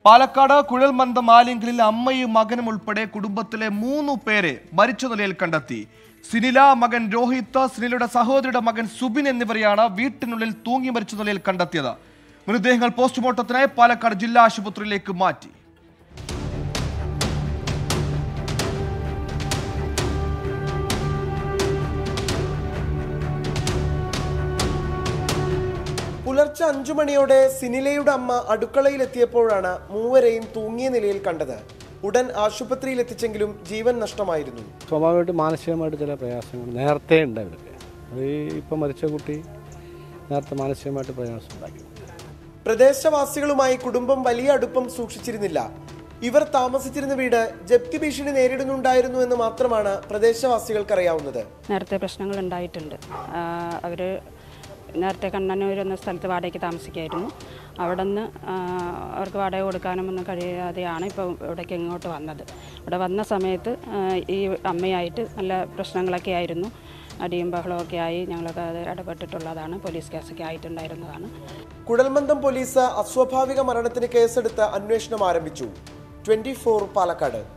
പാലക്കാട് കുഴൽമന്ദം ആലിങ്കലിൽ അമ്മയും മകനും ഉൾപ്പെടെ കുടുംബത്തിലെ മൂന്നു പേരെ മരിച്ച നിലയിൽ കണ്ടെത്തി സിനില മകൻ രോഹിത് സിനിലയുടെ സഹോദരിയുടെ മകൻ സുബിൻ എന്നിവരെയാണ് വീട്ടിനുള്ളിൽ തൂങ്ങി മരിച്ച നിലയിൽ കണ്ടെത്തിയത് മൃതദേഹങ്ങൾ പോസ്റ്റ്മോർട്ടത്തിനായി പാലക്കാട് ജില്ലാ ആശുപത്രിയിലേക്ക് മാറ്റി പുലർച്ചെ അഞ്ചു മണിയോടെ സിനിലയുടെ അമ്മ അടുക്കളയിലെത്തിയപ്പോഴാണ് മൂവരെയും തൂങ്ങിയ നിലയിൽ കണ്ടത് ഉടൻ ആശുപത്രിയിൽ എത്തിച്ചെങ്കിലും ജീവൻ നഷ്ടമായിരുന്നു സ്വാഭാവികമായിട്ട് മാനസികമായിട്ട് ചില പ്രയാസങ്ങൾ നേരത്തെ ഉണ്ട് ഇവർക്ക് അത് ഈ ഇപ്പം മരിച്ച കുട്ടി നേരത്തെ മാനസികമായിട്ട് പ്രയാസം ഉണ്ടാക്കി പ്രദേശവാസികളുമായി കുടുംബം വലിയ അടുപ്പം സൂക്ഷിച്ചിരുന്നില്ല ഇവർ താമസിച്ചിരുന്ന വീട് ജപ്തി ഭീഷണി നേരിടുന്നുണ്ടായിരുന്നു എന്ന് മാത്രമാണ് പ്രദേശവാസികൾക്കറിയാവുന്നത് നേരത്തെ പ്രശ്നങ്ങൾ ഉണ്ടായിട്ടുണ്ട് അവർ നേരത്തെ കണ്ണന്നൂർ എന്ന സ്ഥലത്ത് വാടകയ്ക്ക് താമസിക്കായിരുന്നു അവിടെ നിന്ന് അവർക്ക് വാടക കൊടുക്കാനും ഒന്നും കഴിയാതെയാണ് ഇപ്പോൾ ഇവിടേക്ക് ഇങ്ങോട്ട് വന്നത് ഇവിടെ വന്ന സമയത്ത് ആ, ഈ അമ്മയായിട്ട് നല്ല പ്രശ്നങ്ങളൊക്കെ ആയിരുന്നു അടിയും ബഹളമൊക്കെ ആയി ഞങ്ങളൊക്കെ അത് ഇടപെട്ടിട്ടുള്ളതാണ് പോലീസ് കേസൊക്കെ ആയിട്ടുണ്ടായിരുന്നതാണ് കുഴൽമന്ദം പോലീസ് അസ്വാഭാവിക മരണത്തിന് കേസെടുത്ത് അന്വേഷണം ആരംഭിച്ചു ട്വന്റി പാലക്കാട്